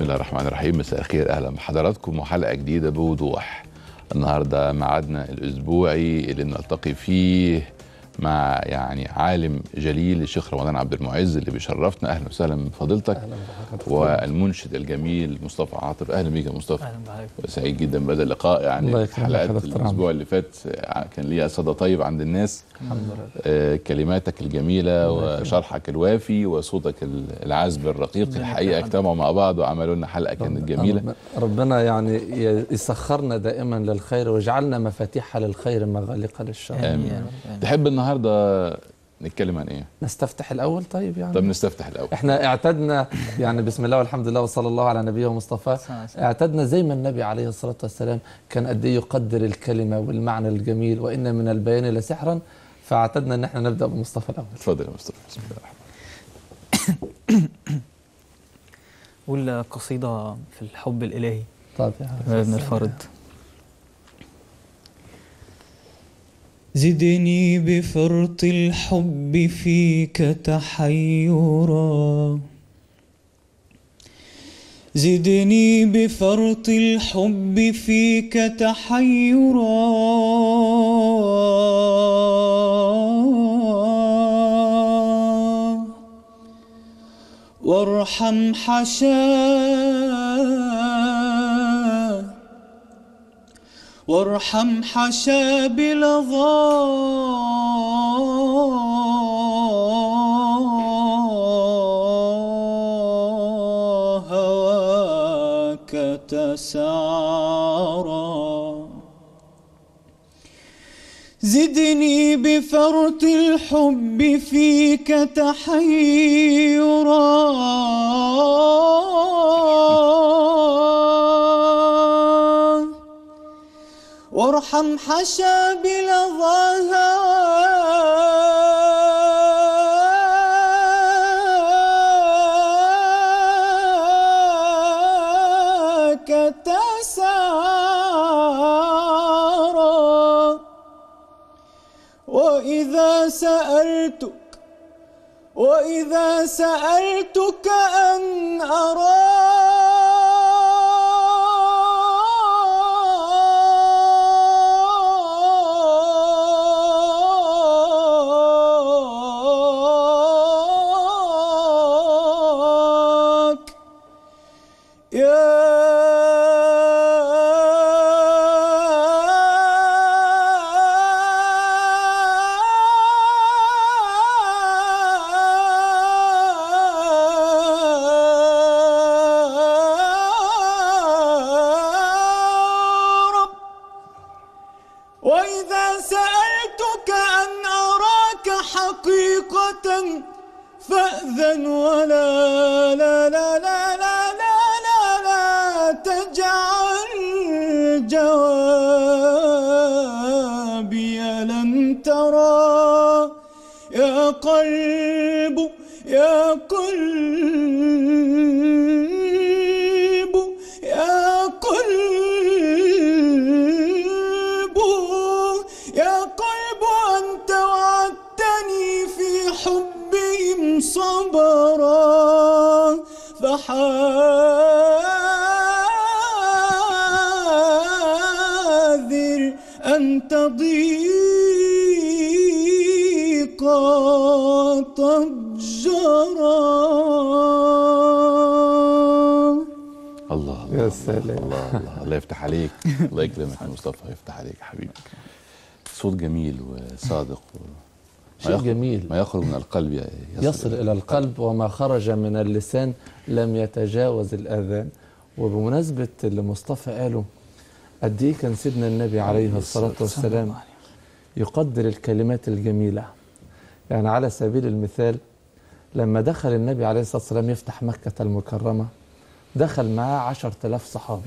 بسم الله الرحمن الرحيم مساء الخير اهلا بحضراتكم وحلقه جديده بوضوح النهارده ميعادنا الاسبوعي اللي نلتقي فيه مع يعني عالم جليل الشيخ رمضان عبد المعز اللي بيشرفنا اهلا وسهلا بفضيلتك اهلا بحضرتك والمنشد الجميل مصطفى عاطف اهلا بيك يا مصطفى اهلا بحضرتك سعيد جدا بهذا اللقاء الله يعني يكرمك حلقات يا دكتور الاسبوع اللي فات كان ليها صدى طيب عند الناس الحمد لله آه، كلماتك الجميلة الله يكرمك. وشرحك الوافي وصوتك العذب الرقيق ربنا الحقيقة يكرمك. اجتمعوا مع بعض وعملوا لنا حلقة كانت جميلة رب- ربنا يعني يسخرنا دائما للخير ويجعلنا مفاتيح للخير مغاليق للشر آمين. يا رب، آمين. تحب النهاردة نتكلم عن ايه؟ نستفتح الاول طيب يعني طب نستفتح الأول احنا اعتدنا يعني بسم الله والحمد لله وصلى الله على نبيه ومصطفى صلى الله عليه وسلم. اعتدنا زي ما النبي عليه الصلاة والسلام كان قد ايه يقدر الكلمة والمعنى الجميل وإن من البيان لسحرا فاعتدنا ان احنا نبدأ بمصطفى الأول اتفضل يا مصطفى بسم الله الرحمن قول قصيدة في الحب الإلهي طيب يا ابن الفرد زدني بفرط الحب فيك تحيرا زدني بفرط الحب فيك تحيرا وارحم حشاه وارحم حشا بلظى هواك تسعرا زدني بفرط الحب فيك تحيرا وارحم حشا بلظى هواك تسارا وإذا سألتك وإذا سألتك أن أراك يا رب وإذا سألتك أن أراك حقيقة فأذن ولا لا لا لا لا لا لا لا تجعل جوابي لم ترى يا قلب يا قلب يا قلب يا قلب أنت وعدتني في حبهم صبرا فحاذر أن تضيق تبجرا الله يا الله سلام. الله الله الله يفتح عليك الله يكرمك يا مصطفى يفتح عليك يا حبيبي صوت جميل وصادق و... ما شيء يخرج- جميل ما يخرج من القلب ي- يصل إلى القلب وما خرج من اللسان لم يتجاوز الآذان وبمناسبة اللي مصطفى قاله قد إيه كان سيدنا النبي عليه الصلاة والسلام يقدر الكلمات الجميلة يعني على سبيل المثال لما دخل النبي عليه الصلاة والسلام يفتح مكة المكرمة دخل معاه عشر تلاف صحابي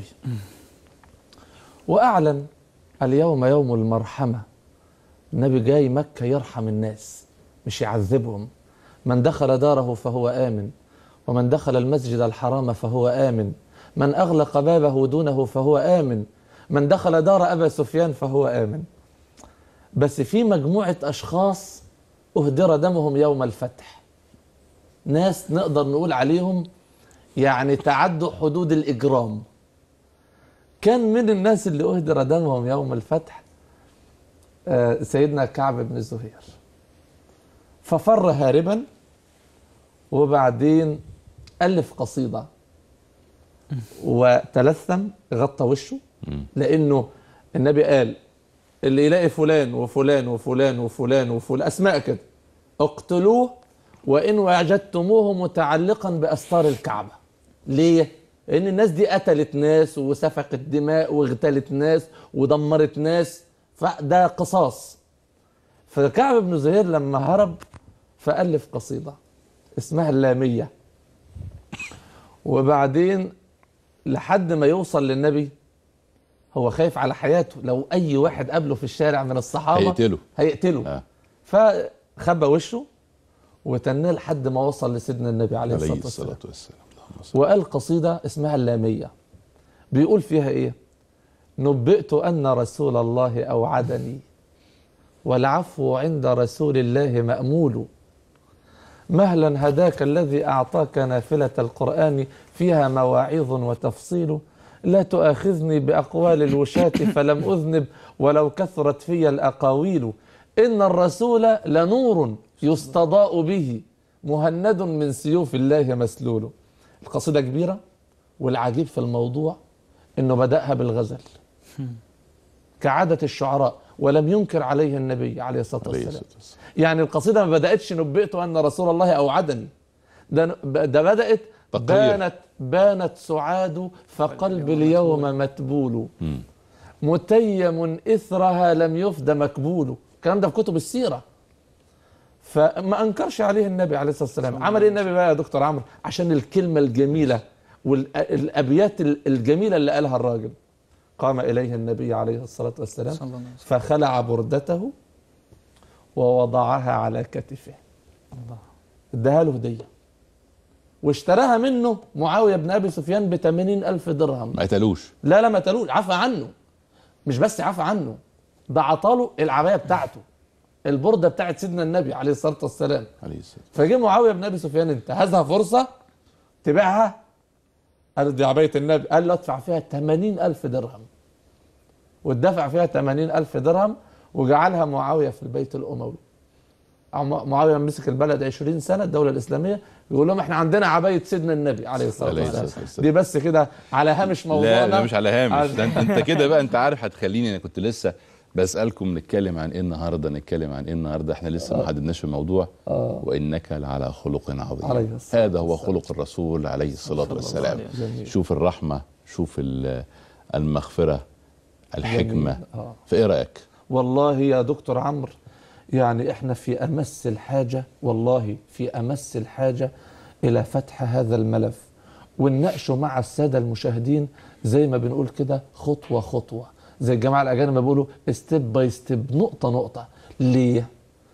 وأعلن اليوم يوم المرحمة النبي جاي مكة يرحم الناس مش يعذبهم من دخل داره فهو آمن ومن دخل المسجد الحرام فهو آمن من أغلق بابه دونه فهو آمن من دخل دار أبا سفيان فهو آمن بس في مجموعة أشخاص أهدر دمهم يوم الفتح ناس نقدر نقول عليهم يعني تعدوا حدود الإجرام كان من الناس اللي أهدر دمهم يوم الفتح آه، سيدنا كعب بن زهير ففر هاربا وبعدين ألف قصيدة وتلثم غطى وشه مم. لأنه النبي قال اللي يلاقي فلان وفلان وفلان وفلان وفلان أسماء كده اقتلوه وإن وجدتموه متعلقا بأستار الكعبة ليه؟ لأن الناس دي قتلت ناس وسفكت دماء واغتالت ناس ودمرت ناس فده قصاص فكعب بن زهير لما هرب فألف قصيدة اسمها اللامية وبعدين لحد ما يوصل للنبي هو خايف على حياته لو أي واحد قابله في الشارع من الصحابة هيقتله هيقتله آه. فخبى وشه وتناه لحد ما وصل لسيدنا النبي عليه عليه الصلاة والسلام الصلاة والسلام اللهم صل وقال قصيدة اسمها اللامية بيقول فيها ايه نبئت أن رسول الله أوعدني والعفو عند رسول الله مأمول مهلا هداك الذي أعطاك نافلة القرآن فيها مواعظ وتفصيل لا تؤاخذني بأقوال الوشاة فلم أذنب ولو كثرت في الأقاويل إن الرسول لنور يستضاء به مهند من سيوف الله مسلول القصيدة كبيرة والعجيب في الموضوع إنه بدأها بالغزل كعادة الشعراء ولم ينكر عليه النبي عليه الصلاة عليه والسلام الصلاة والسلام يعني القصيدة ما بدأتش نبئت أن رسول الله أوعدني ده ده بدأت تقرير. بانت بانت سعاد فقلب اليوم متبول مم. متيم إثرها لم يفد مكبول الكلام ده في كتب السيرة فما أنكرش عليه النبي عليه الصلاة والسلام عمل إيه النبي بقى يا دكتور عمرو عشان الكلمة الجميلة والأبيات الجميلة اللي قالها الراجل قام إليه النبي عليه الصلاة والسلام صلى الله عليه وسلم فخلع بردته ووضعها على كتفه الله اداها له هدية واشتراها منه معاوية بن أبي سفيان ب 80 ألف درهم ما قتلوش لا لا ما تلوش عفى عنه مش بس عفى عنه ده عطاله العباية بتاعته البردة بتاعت سيدنا النبي عليه الصلاة والسلام عليه الصلاة فجه معاوية بن أبي سفيان انتهزها فرصة تبيعها قال دي عباية النبي قال له ادفع فيها 80 ألف درهم واتدفع فيها 80 ألف درهم وجعلها معاوية في البيت الأموي عم- معاوية مسك البلد 20 سنة الدولة الإسلامية يقول لهم احنا عندنا عباية سيدنا النبي عليه الصلاة عليه والسلام الصلاة والسلام. دي بس كده على هامش موضوعنا لا لا مش على هامش عز- ده انت, انت كده بقى انت عارف هتخليني انا كنت لسه بسالكم نتكلم عن ايه النهارده نتكلم عن ايه النهارده احنا لسه ما حددناش الموضوع آه. وانك لعلى خلق عظيم عليه الصلاة هذا هو والسلام. خلق الرسول عليه الصلاه والسلام عليه جميل. شوف الرحمه شوف ال- المغفره الحكمه جميل. آه. فايه رايك والله يا دكتور عمرو يعني احنا في امس الحاجه والله في امس الحاجه الى فتح هذا الملف ونناقشه مع الساده المشاهدين زي ما بنقول كده خطوه خطوه زي الجماعه الاجانب ما بيقولوا ستيب باي ستيب نقطه نقطه ليه؟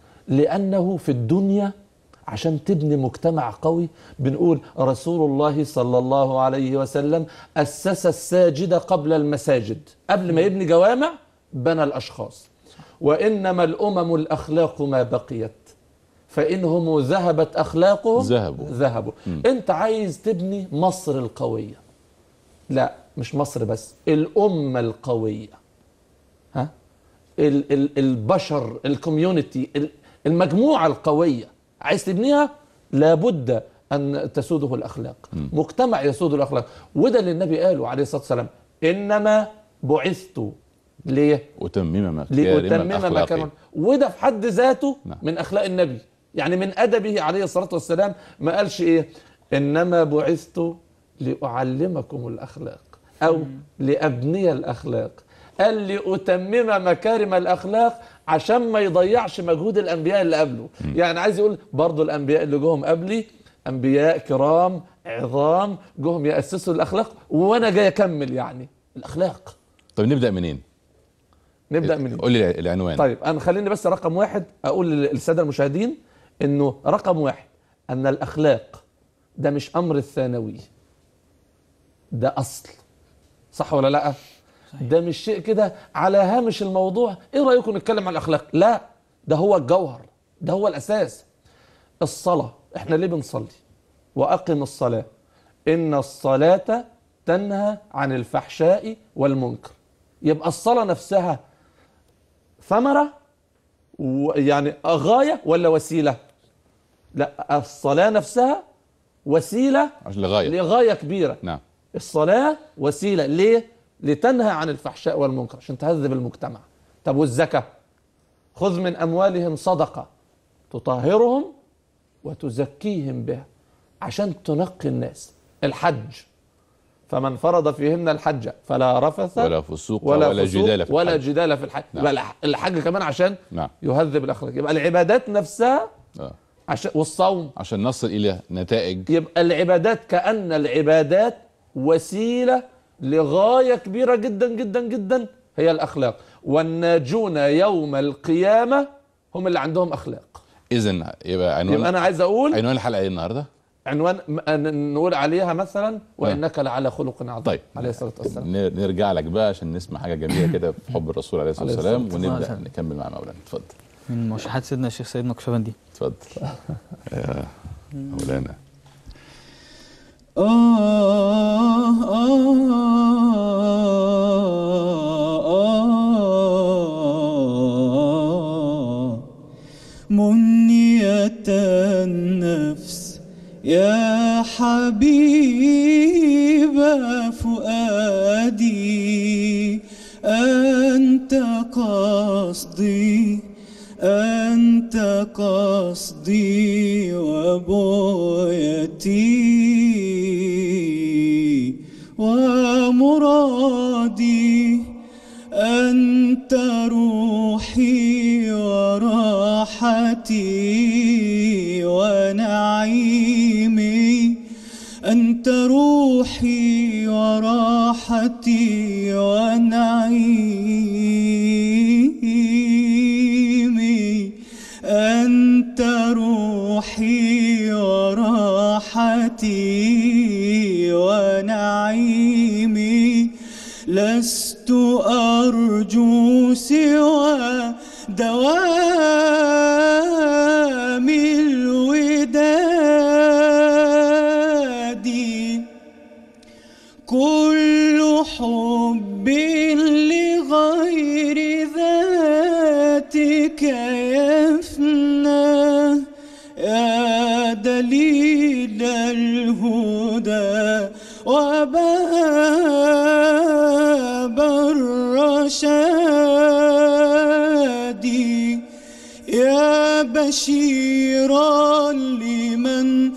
لانه في الدنيا عشان تبني مجتمع قوي بنقول رسول الله صلى الله عليه وسلم أسس الساجد قبل المساجد قبل ما يبني جوامع بنى الأشخاص وإنما الأمم الأخلاق ما بقيت فإنهم ذهبت أخلاقهم ذهبوا. ذهبوا أنت عايز تبني مصر القوية لا مش مصر بس الأمة القوية ها ال ال البشر الكوميونتي ال- المجموعة القوية عايز تبنيها لابد أن تسوده الأخلاق مجتمع يسوده الأخلاق وده اللي النبي قاله عليه الصلاة والسلام إنما بعثت ليه؟ اتمم مكارم لأتمم الاخلاق مكارم وده في حد ذاته نعم. من أخلاق النبي يعني من أدبه عليه الصلاة والسلام ما قالش إيه إنما بعثت لأعلمكم الأخلاق أو لأبني الأخلاق قال لأتمم مكارم الأخلاق عشان ما يضيعش مجهود الأنبياء اللي قبله يعني عايز يقول برضو الأنبياء اللي جوهم قبلي أنبياء كرام عظام جوهم يأسسوا الأخلاق وأنا جاي أكمل يعني الأخلاق طب نبدا منين نبدأ من قول لي العنوان طيب انا خليني بس رقم واحد اقول للساده المشاهدين انه رقم واحد ان الاخلاق ده مش امر الثانوي ده اصل صح ولا لا ده مش شيء كده على هامش الموضوع ايه رايكم نتكلم عن الاخلاق لا ده هو الجوهر ده هو الاساس الصلاه احنا ليه بنصلي واقم الصلاه إن الصلاة تنهى عن الفحشاء والمنكر يبقى الصلاة نفسها ثمرة و- يعني غاية ولا وسيلة لا الصلاة نفسها وسيلة عشان لغايه لغاية كبيرة نعم الصلاة وسيلة ليه؟ لتنهى عن الفحشاء والمنكر عشان تهذب المجتمع طب والزكاة خذ من أموالهم صدقة تطهرهم وتزكيهم بها عشان تنقي الناس الحج فمن فرض فيهن الحج فلا رفث ولا فسوق ولا, ولا, فسوق جدال في ولا الحج. جدال في الحج نعم. يبقى الح- الحج كمان عشان نعم يهذب الأخلاق يبقى العبادات نفسها آه. عشان والصوم عشان نصل الى نتائج يبقى العبادات كأن العبادات وسيلة لغاية كبيرة جدا جدا جدا هي الأخلاق والناجون يوم القيامة هم اللي عندهم أخلاق اذا يبقى عنوان يبقى أنا عايز أقول عنوان الحلقه ايه النهارده؟ عنوان م- أن- نقول عليها مثلا وإنك لعلى خلق عظيم طيب عليه الصلاة والسلام ن- نرجع لك بقى عشان نسمع حاجه جميله كده في حب الرسول عليه الصلاه عليه والسلام الصلاة ونبدا والسلام. نكمل مع مولانا اتفضل من موشحات سيدنا الشيخ سيدنا قشبندي اتفضل يا مولانا آه آه منية النفس يا حبيب فؤادي أنت قصدي أنت قصدي وبويتي ومرادي أنت روحي وراحتي ونعيمي أنت روحي وراحتي ونعيمي أنت روحي وراحتي ونعيمي لست أرجو سوى دوام الوداد كل حب لغير ذاتك يفنى يا دليل الهدى وباب الرشاد يا بشيرا لمن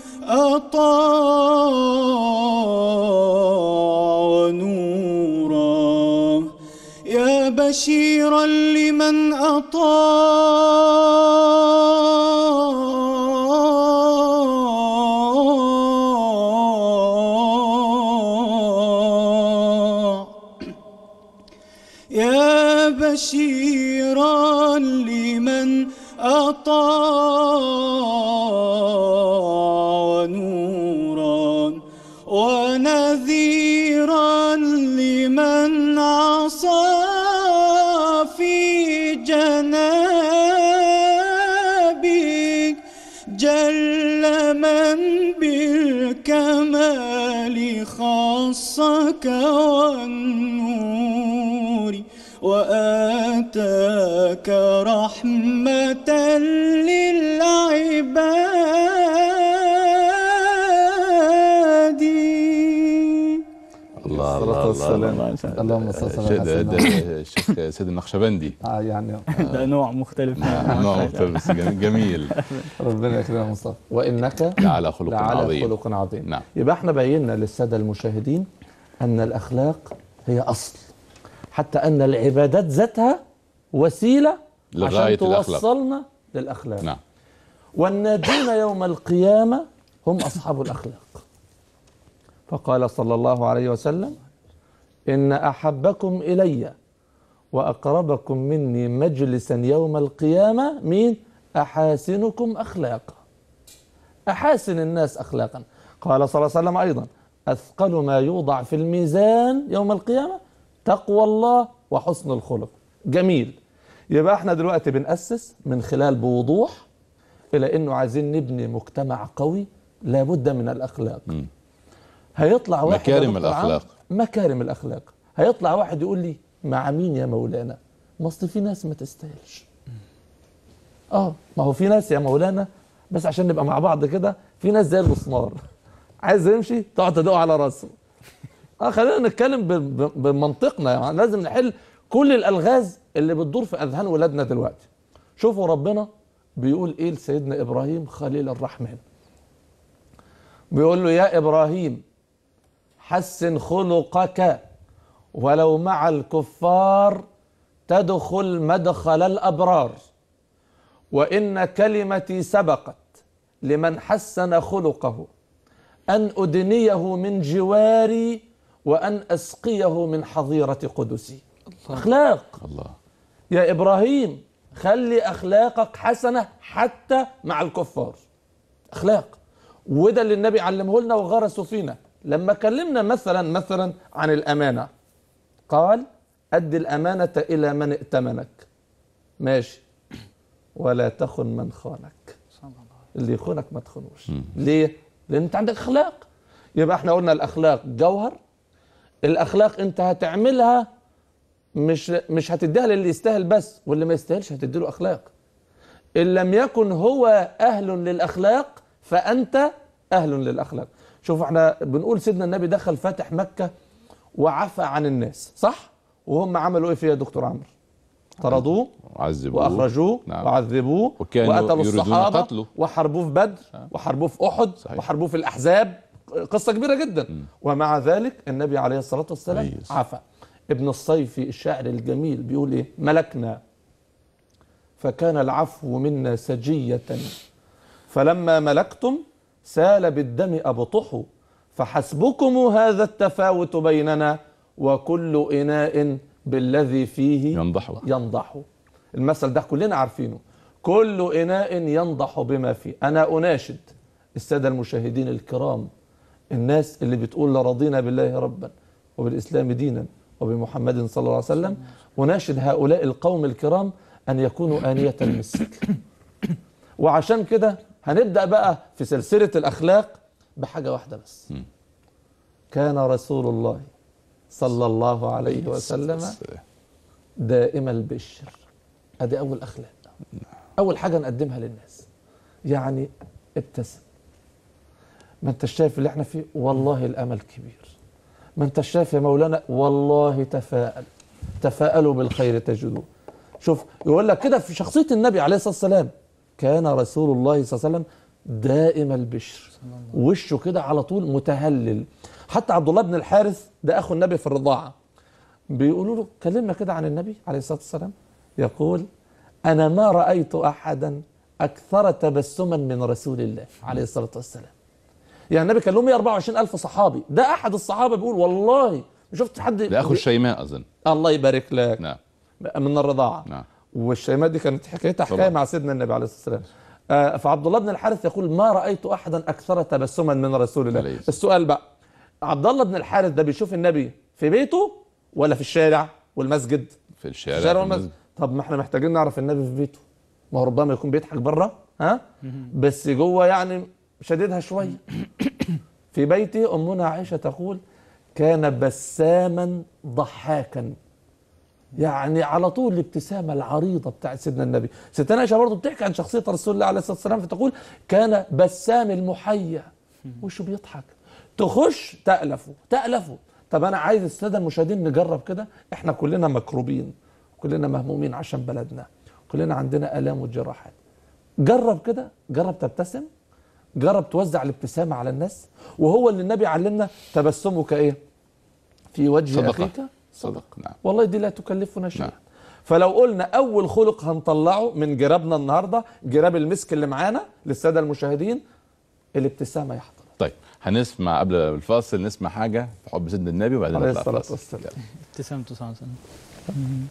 أطاع نورا يا بشيرا لمن أطاع يا بشيرا لمن أطاع نورا ونذيرا لمن عصى في جنابك جل من بالكمال خصك والنور وآتاك رحمة للعباد الله الصلاة والسلام. الله اللهم صل وسلم الشيخ- على ده- سيدنا ده الشيخ سيد النقشبندي آه يعني ده نوع مختلف نوع مختلف بس جميل- جميل ربنا يكرمك يا مصطفى وإنك لعلى خلق لعلى عظيم خلق عظيم نعم يبقى احنا بينا للسادة المشاهدين أن الأخلاق هي أصل حتى أن العبادات ذاتها وسيلة لغاية عشان الأخلاق. توصلنا للأخلاق نعم والناجون يوم القيامة هم أصحاب الأخلاق فقال صلى الله عليه وسلم إن أحبكم إلي وأقربكم مني مجلسا يوم القيامة مين؟ أحاسنكم أخلاقا أحاسن الناس أخلاقا قال صلى الله عليه وسلم أيضا أثقل ما يوضع في الميزان يوم القيامة تقوى الله وحسن الخلق جميل يبقى احنا دلوقتي بنأسس من خلال بوضوح إلى أنه عايزين نبني مجتمع قوي لابد من الأخلاق مم. هيطلع واحد يا مكارم دكتور عمرو، الأخلاق. مكارم الاخلاق هيطلع واحد يقول لي مع مين يا مولانا ما اصل في ناس ما تستاهلش اه ما هو في ناس يا مولانا بس عشان نبقى مع بعض كده في ناس زي المسمار عايز يمشي تقعد تدق على راسه اه خلينا نتكلم ب- ب- بمنطقنا يعني لازم نحل كل الالغاز اللي بتدور في اذهان ولادنا دلوقتي شوفوا ربنا بيقول ايه لسيدنا ابراهيم خليل الرحمن بيقول له يا ابراهيم حسن خلقك ولو مع الكفار تدخل مدخل الابرار وان كلمتي سبقت لمن حسن خلقه ان ادنيه من جواري وان اسقيه من حظيره قدسي اخلاق الله يا ابراهيم خلي اخلاقك حسنه حتى مع الكفار اخلاق وده اللي النبي علمه لنا وغرسه فينا لما كلمنا مثلا مثلا عن الامانه قال اد الامانه الى من ائتمنك ماشي ولا تخن من خانك اللي يخونك ما تخونوش ليه لان انت عندك اخلاق يبقى احنا قلنا الاخلاق جوهر الاخلاق انت هتعملها مش مش هتديها للي يستاهل بس واللي ما يستاهلش هتديله اخلاق ان لم يكن هو اهل للاخلاق فانت اهل للاخلاق شوف احنا بنقول سيدنا النبي دخل فاتح مكه وعفى عن الناس صح وهم عملوا ايه فيه يا دكتور عمرو طردوه عذبوه واخرجوه نعم. وعذبوه وكانوا وقتلوا يريدون الصحابه قتله. وحاربوه في بدر وحاربوه في احد صحيح. وحاربوه في الاحزاب قصه كبيره جدا ومع ذلك النبي عليه الصلاه والسلام كويس. عفى ابن الصيفي الشاعر الجميل بيقول ايه ملكنا فكان العفو منا سجيه فلما ملكتم سال بالدم ابطحوا فحسبكم هذا التفاوت بيننا وكل اناء بالذي فيه ينضحوا ينضح المثل ده كلنا عارفينه كل إناء ينضح بما فيه أنا أناشد السادة المشاهدين الكرام الناس اللي بتقول رضينا بالله ربا وبالإسلام دينا وبمحمد صلى الله عليه وسلم أناشد هؤلاء القوم الكرام أن يكونوا آنية المسك وعشان كده هنبدأ بقى في سلسلة الأخلاق بحاجة واحدة بس كان رسول الله صلى الله عليه وسلم دائم البشر ادي اول اخلاق اول حاجه نقدمها للناس يعني ابتسم ما انت شايف اللي احنا فيه والله الامل كبير ما انت شايف يا مولانا والله تفاءل تفاءلوا بالخير تجدوه شوف يقول لك كده في شخصيه النبي عليه الصلاه والسلام كان رسول الله صلى الله عليه وسلم دائم البشر وشه كده على طول متهلل حتى عبد الله بن الحارث ده اخو النبي في الرضاعه بيقولوا له كلمنا كده عن النبي عليه الصلاة والسلام يقول أنا ما رأيت أحدا أكثر تبسما من رسول الله عليه الصلاة والسلام يعني النبي كان له 124 ألف صحابي ده أحد الصحابة بيقول والله ما شفت حد ده اخو الشيماء اظن الله يبارك لك نعم من الرضاعة نعم والشيماء دي كانت حكايتها حكاية طبعا. مع سيدنا النبي عليه الصلاة والسلام آه، فعبد الله بن الحارث يقول ما رأيت أحدا أكثر تبسما من رسول الله عليه الصلاة السؤال بقى عبد الله بن الحارث ده بيشوف النبي في بيته ولا في الشارع والمسجد في الشارع الشارع في والمسجد المسجد. طب ما احنا محتاجين نعرف النبي في بيته ما هو ربما يكون بيضحك بره ها بس جوه يعني شديدها شويه في بيته امنا عائشه تقول كان بساما ضحاكا يعني على طول الابتسامه العريضه بتاعت سيدنا النبي ستنا عائشه برضه بتحكي عن شخصيه رسول الله عليه الصلاه والسلام فتقول كان بسام المحيا وشه بيضحك تخش تألفه تألفه طب انا عايز الساده المشاهدين نجرب كده احنا كلنا مكروبين كلنا مهمومين عشان بلدنا كلنا عندنا الام وجراحات جرب كده جرب تبتسم جرب توزع الابتسامه على الناس وهو اللي النبي علمنا تبسمك ايه في وجه صدقة. اخيك صدق نعم والله دي لا تكلفنا شيئا نعم. فلو قلنا اول خلق هنطلعه من جرابنا النهارده جراب المسك اللي معانا للساده المشاهدين الابتسامه يا حضرتك طيب هنسمع قبل الفاصل نسمع حاجه في حب سيدنا النبي وبعدين عليه نطلع الصلاه فاصل. والسلام ابتسامته صلى الله عليه وسلم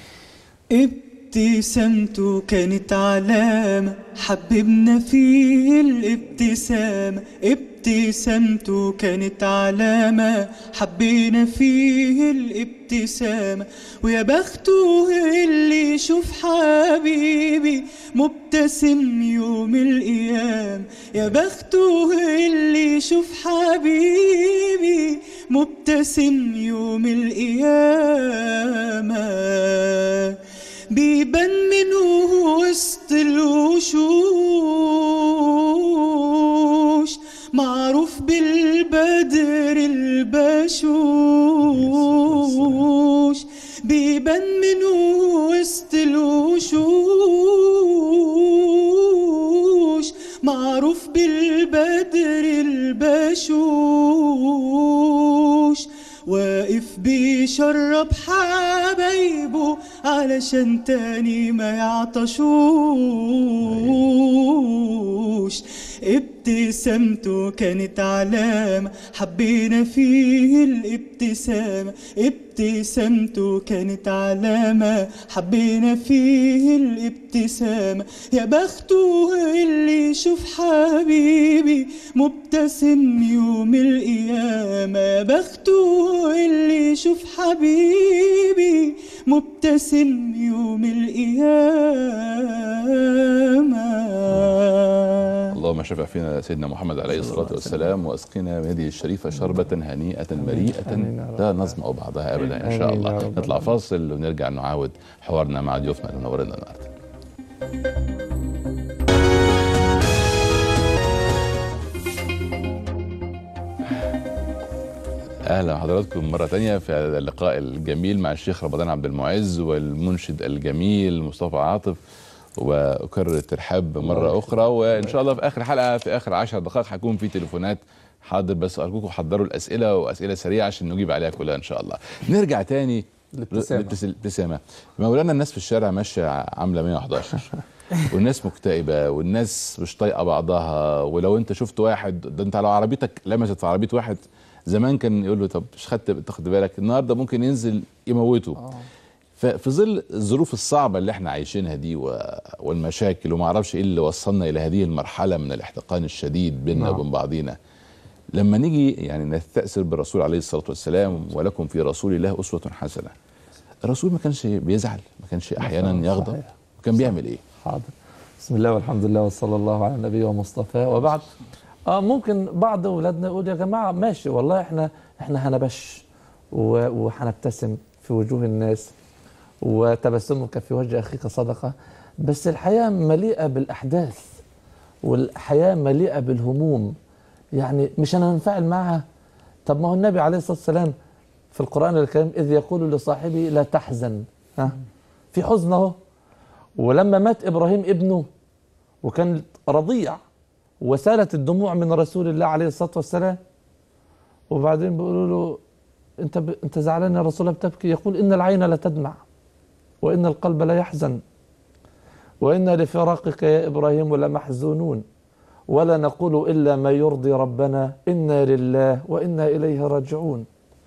ابتسامته كانت علامة حببنا فيه الابتسامة ابتسامته كانت علامة حبينا فيه الابتسامة ويا بخته اللي يشوف حبيبي مبتسم يوم القيام يا بخته اللي يشوف حبيبي مبتسم يوم القيامة بيبان منه وسط الوشوش معروف بالبدر البشوش بيبان منه وسط الوشوش معروف بالبدر البشوش واقف بيشرب حبايبه علشان تاني ما يعطشوش ابتسامته كانت علامة حبينا فيه الابتسامة ابتسامته كانت علامة حبينا فيه الابتسامة يا بخته اللي يشوف حبيبي مبتسم يوم القيامة يا بخته اللي يشوف حبيبي مبتسم يوم القيامة اللهم شفع فينا سيدنا محمد عليه الصلاة والسلام واسقنا من هذه الشريفة شربة هنيئة مريئة آمين يا رب. لا نظمأ بعضها أبدا إن شاء آمين يا الله رب نطلع العالمين. فاصل ونرجع نعاود حوارنا مع ضيوفنا اللي منورنا النهارده اهلا بحضراتكم مره تانية في هذا اللقاء الجميل مع الشيخ رمضان عبد المعز والمنشد الجميل مصطفى عاطف واكرر الترحاب مره اخرى وان شاء الله في اخر حلقه في اخر عشر دقائق هيكون في تليفونات حاضر بس ارجوكم حضروا الاسئله واسئله سريعه عشان نجيب عليها كلها ان شاء الله نرجع تاني الابتسامة. للابتس- الابتسامه مولانا الناس في الشارع ماشيه عامله 111 والناس مكتئبه والناس مش طايقه بعضها ولو انت شفت واحد ده انت لو عربيتك لمست في عربيه واحد زمان كان يقول له طب مش خدت تاخد بالك النهارده ممكن ينزل يموته ففي ظل الظروف الصعبه اللي احنا عايشينها دي و... والمشاكل وما اعرفش ايه اللي وصلنا الى هذه المرحله من الاحتقان الشديد بيننا نعم. وبين بعضينا لما نيجي يعني نستأثر بالرسول عليه الصلاه والسلام ولكم في رسول الله اسوه حسنه الرسول ما كانش بيزعل ما كانش احيانا صحيح. يغضب كان بيعمل ايه حاضر بسم الله والحمد لله وصلى الله على النبي ومصطفى وبعد اه ممكن بعض اولادنا يقول يا جماعه ماشي والله احنا احنا هنبش و- وهنبتسم في وجوه الناس وتبسمك في وجه اخيك صدقه بس الحياه مليئه بالاحداث والحياه مليئه بالهموم يعني مش انا هنفعل معها طب ما هو النبي عليه الصلاه والسلام في القران الكريم اذ يقول لصاحبه لا تحزن ها في حزن اهو ولما مات ابراهيم ابنه وكان رضيع وسالت الدموع من رسول الله عليه الصلاه والسلام وبعدين بيقولوا له انت ب... انت زعلان يا رسول الله بتبكي يقول ان العين لا تدمع وان القلب لا يحزن وإنا لفراقك يا إبراهيم لمحزونون ولا نقول إلا ما يرضي ربنا إنا لله وإنا إليه راجعون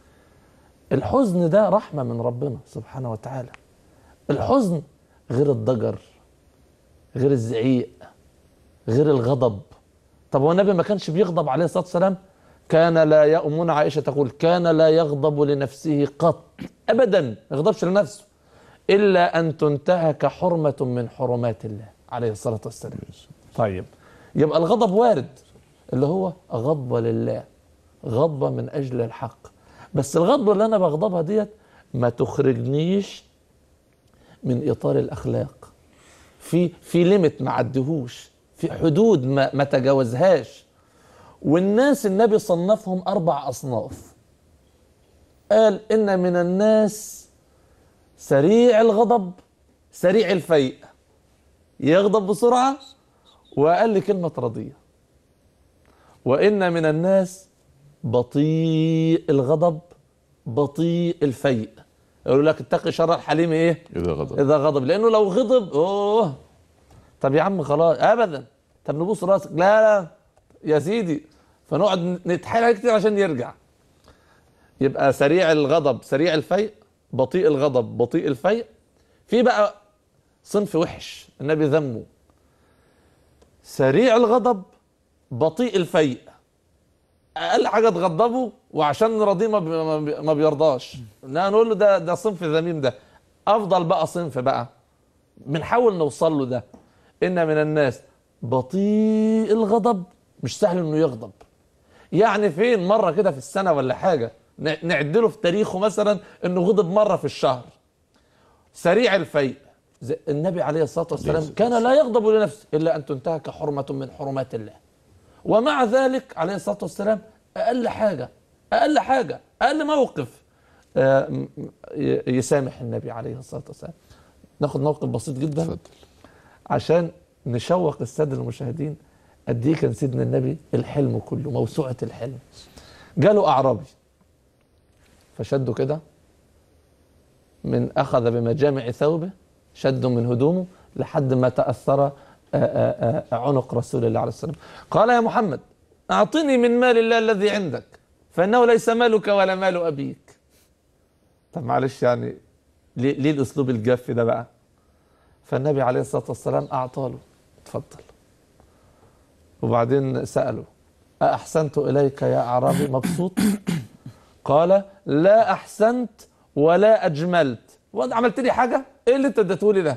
الحزن ده رحمة من ربنا سبحانه وتعالى الحزن غير الضجر غير الزعيق غير الغضب طب هو النبي ما كانش بيغضب عليه الصلاة والسلام كان لا يأمون عائشة تقول كان لا يغضب لنفسه قط أبدا ما يغضبش لنفسه إلا أن تنتهك حرمة من حرمات الله عليه الصلاة والسلام طيب يبقى الغضب وارد اللي هو غضبة لله غضبة من أجل الحق بس الغضبة اللي أنا بغضبها ديت ما تخرجنيش من إطار الأخلاق في في ليميت ما عدهوش في حدود ما ما تجاوزهاش والناس النبي صنفهم أربع أصناف قال إن من الناس سريع الغضب سريع الفيء يغضب بسرعة وقال لي كلمة رضية وإن من الناس بطيء الغضب بطيء الفيء يقول لك اتقي شر الحليم ايه اذا غضب اذا غضب لانه لو غضب اوه طب يا عم خلاص ابدا طب نبوس راسك لا لا يا سيدي فنقعد نتحايل كتير عشان يرجع يبقى سريع الغضب سريع الفيء بطيء الغضب بطيء الفيء في بقى صنف وحش النبي ذمه سريع الغضب بطيء الفيء اقل حاجه تغضبه وعشان نراضيه ما بي- ما بي- ما بيرضاش لا نقول له ده ده صنف ذميم ده افضل بقى صنف بقى بنحاول نوصل له ده ان من الناس بطيء الغضب مش سهل انه يغضب يعني فين مره كده في السنه ولا حاجه ن- نعدله في تاريخه مثلا انه غضب مره في الشهر سريع الفيء زي- النبي عليه الصلاه والسلام كان لا يغضب لنفسه الا ان تنتهك حرمه من حرمات الله ومع ذلك عليه الصلاه والسلام اقل حاجه اقل حاجه اقل موقف آه، م- ي- يسامح النبي عليه الصلاه والسلام ناخد موقف بسيط جدا اتفضل عشان نشوق الساده المشاهدين قد ايه كان سيدنا النبي الحلم كله موسوعه الحلم جاله اعرابي فشده كده من اخذ بمجامع ثوبه شده من هدومه لحد ما تاثر آه، آه، آه، عنق رسول الله عليه السلام قال يا محمد اعطني من مال الله الذي عندك فانه ليس مالك ولا مال ابيك طب معلش يعني ليه, ليه الاسلوب الجاف ده بقى فالنبي عليه الصلاه والسلام اعطاله اتفضل وبعدين ساله أأحسنت إليك يا أعرابي مبسوط قال لا أحسنت ولا أجملت وأنت عملت لي حاجة إيه اللي أنت اديته لي ده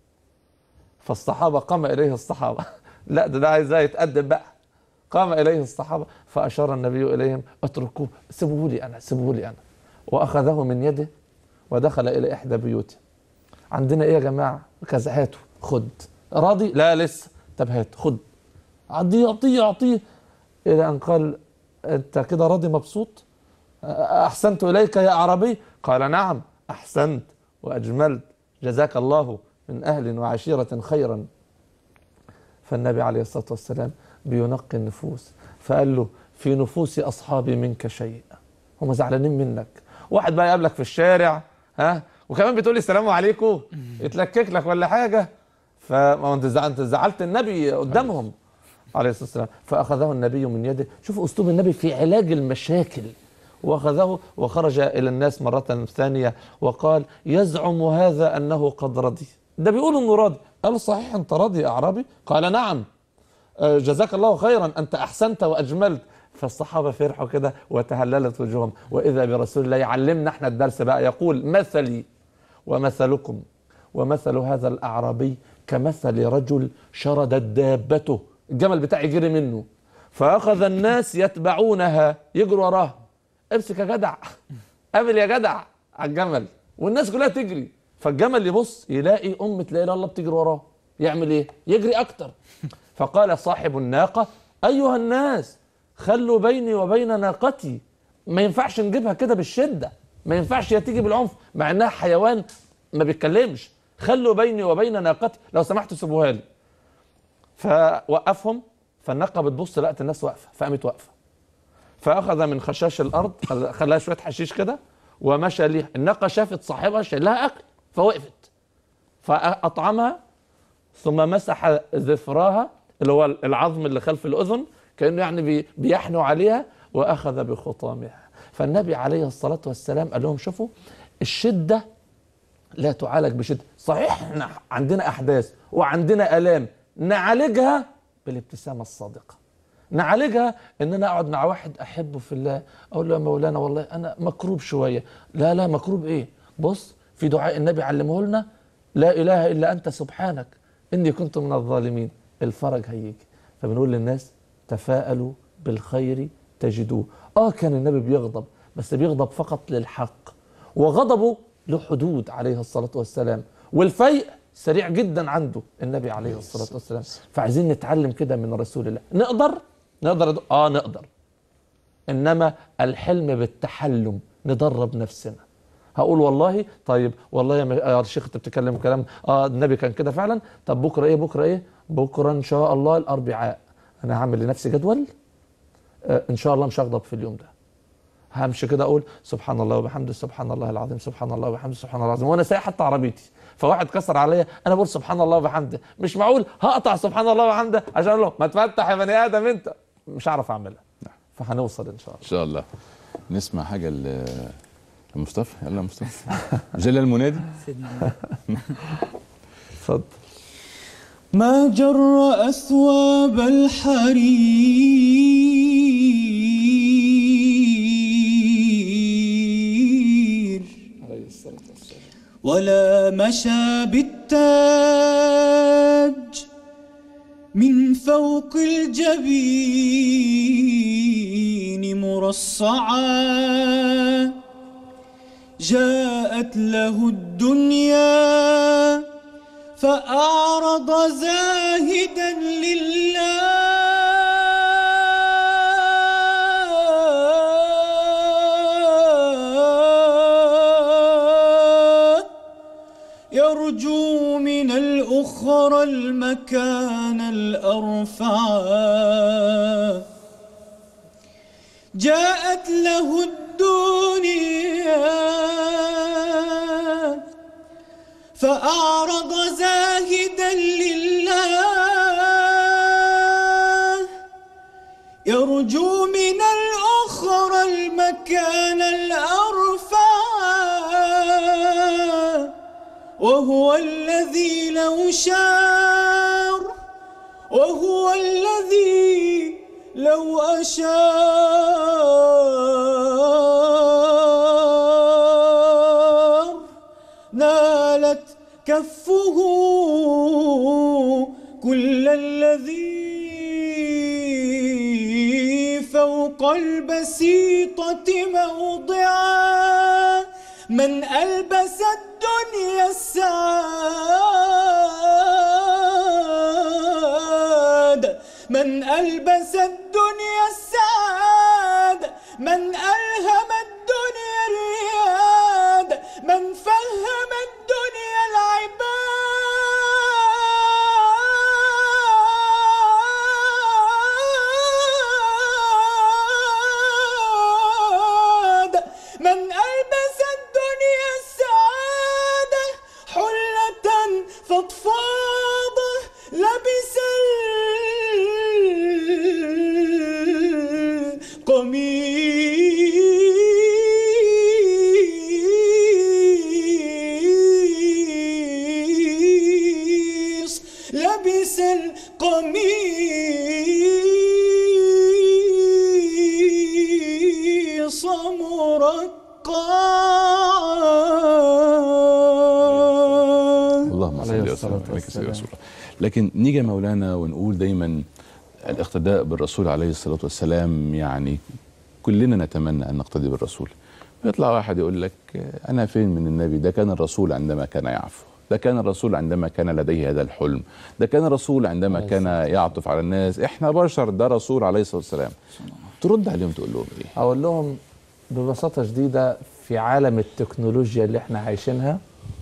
فالصحابة قام إليه الصحابة لا ده ده عايز يتقدم بقى قام إليه الصحابة فأشار النبي إليهم اتركوه سيبوه لي أنا سيبوه لي أنا وأخذه من يده ودخل إلى إحدى بيوته عندنا إيه يا جماعة كذا هاته خد راضي لا لسه طب هات خد عطيه عطيه عطيه إلى أن قال أنت كده راضي مبسوط أحسنت إليك يا أعرابي قال نعم أحسنت وأجملت جزاك الله من أهل وعشيرة خيرا فالنبي عليه الصلاة والسلام بينقي النفوس فقال له في نفوس أصحابي منك شيء هم زعلانين منك واحد بقى يقابلك في الشارع ها وكمان بتقول لي السلام عليكم يتلكك لك ولا حاجة فما هو انت زع- انت زعلت النبي قدامهم عليه الصلاه والسلام فاخذه النبي من يده شوفوا اسلوب النبي في علاج المشاكل واخذه وخرج الى الناس مره ثانيه وقال يزعم هذا انه قد رضي ده بيقول انه راضي قالوا صحيح انت راضي يا اعرابي قال نعم آه، جزاك الله خيرا انت احسنت واجملت فالصحابه فرحوا كده وتهللت وجوههم واذا برسول الله يعلمنا احنا الدرس بقى يقول مثلي ومثلكم ومثل هذا الاعرابي كمثل رجل شردت دابته الجمل بتاعي جري منه فاخذ الناس يتبعونها يجروا وراها امسك يا جدع قابل يا جدع على الجمل والناس كلها تجري فالجمل يبص يلاقي أمة لا إله إلا الله بتجري وراه يعمل إيه؟ يجري أكتر فقال صاحب الناقة أيها الناس خلوا بيني وبين ناقتي ما ينفعش نجيبها كده بالشدة ما ينفعش هي تيجي بالعنف مع إنها حيوان ما بيتكلمش خلوا بيني وبين ناقتي لو سمحتوا سيبوها لي فوقفهم فالناقة بتبص لقت الناس واقفة فقامت واقفة فاخذ من خشاش الارض خل- خلاها شويه حشيش كده ومشى ليها الناقه شافت صاحبها شايل لها اكل فوقفت فاطعمها ثم مسح ذفراها اللي هو العظم اللي خلف الاذن كانه يعني بي- بيحنو عليها واخذ بخطامها فالنبي عليه الصلاه والسلام قال لهم شوفوا الشده لا تعالج بشده صحيح احنا عندنا احداث وعندنا الام نعالجها بالابتسامه الصادقه نعالجها ان انا اقعد مع واحد احبه في الله اقول له يا مولانا والله انا مكروب شويه لا لا مكروب ايه بص في دعاء النبي علمه لنا لا اله الا انت سبحانك اني كنت من الظالمين الفرج هيجي فبنقول للناس تفاءلوا بالخير تجدوه اه كان النبي بيغضب بس بيغضب فقط للحق وغضبه له حدود عليه الصلاه والسلام والفيء سريع جدا عنده النبي عليه الصلاه والسلام فعايزين نتعلم كده من رسول الله نقدر نقدر ندو- اه نقدر انما الحلم بالتحلم ندرب نفسنا هقول والله طيب والله يا م- يا شيخ انت بتتكلم كلام اه النبي كان كده فعلا طب بكره ايه بكره ايه بكره ان شاء الله الاربعاء انا هعمل لنفسي جدول آه ان شاء الله مش هغضب في اليوم ده همشي كده اقول سبحان الله وبحمده سبحان الله العظيم سبحان الله وبحمده سبحان الله العظيم وانا سايق حتى عربيتي فواحد كسر عليا انا بقول سبحان الله وبحمده مش معقول هقطع سبحان الله وبحمده عشان اقول له ما تفتح يا بني ادم انت مش هعرف اعملها فهنوصل ان شاء الله ان شاء الله نسمع حاجه ل- لمصطفى يلا يا مصطفى جلال المنادي سيدنا اتفضل ما جر أثواب الحرير عليه الصلاه والسلام ولا مشى بالتاج من فوق فوق الجبين مرصعا جاءت له الدنيا فأعرض زاهدا لله يرجو من الأخرى المكان الأرفع جاءت له الدنيا فأعرض زاهدا لله يرجو من الأخرى المكان الأرفع وهو الذي لو شار وهو الذي لو أشار نالت كفه كل الذي فوق البسيطة موضعا من ألبس الدنيا السعاد من ألبس الدنيا السعاد من ألهم الدنيا الرياد من فهم الدنيا العباد من ألبس الدنيا السعادة حلة فضفاضة لبس القميص لبس القميص مرقعا اللهم صل عليه وسلم الصلاة عليك سيدي والسلام. رسول الله لكن نيجي يا مولانا ونقول دايما الاقتداء بالرسول عليه الصلاة والسلام يعني كلنا نتمنى أن نقتدي بالرسول يطلع واحد يقول لك أنا فين من النبي ده كان الرسول عندما كان يعفو ده كان الرسول عندما كان لديه هذا الحلم ده كان الرسول عندما عليه كان يعطف على الناس احنا بشر ده رسول عليه الصلاة والسلام ترد عليهم تقول لهم ايه اقول لهم ببساطه شديده في عالم التكنولوجيا اللي احنا عايشينها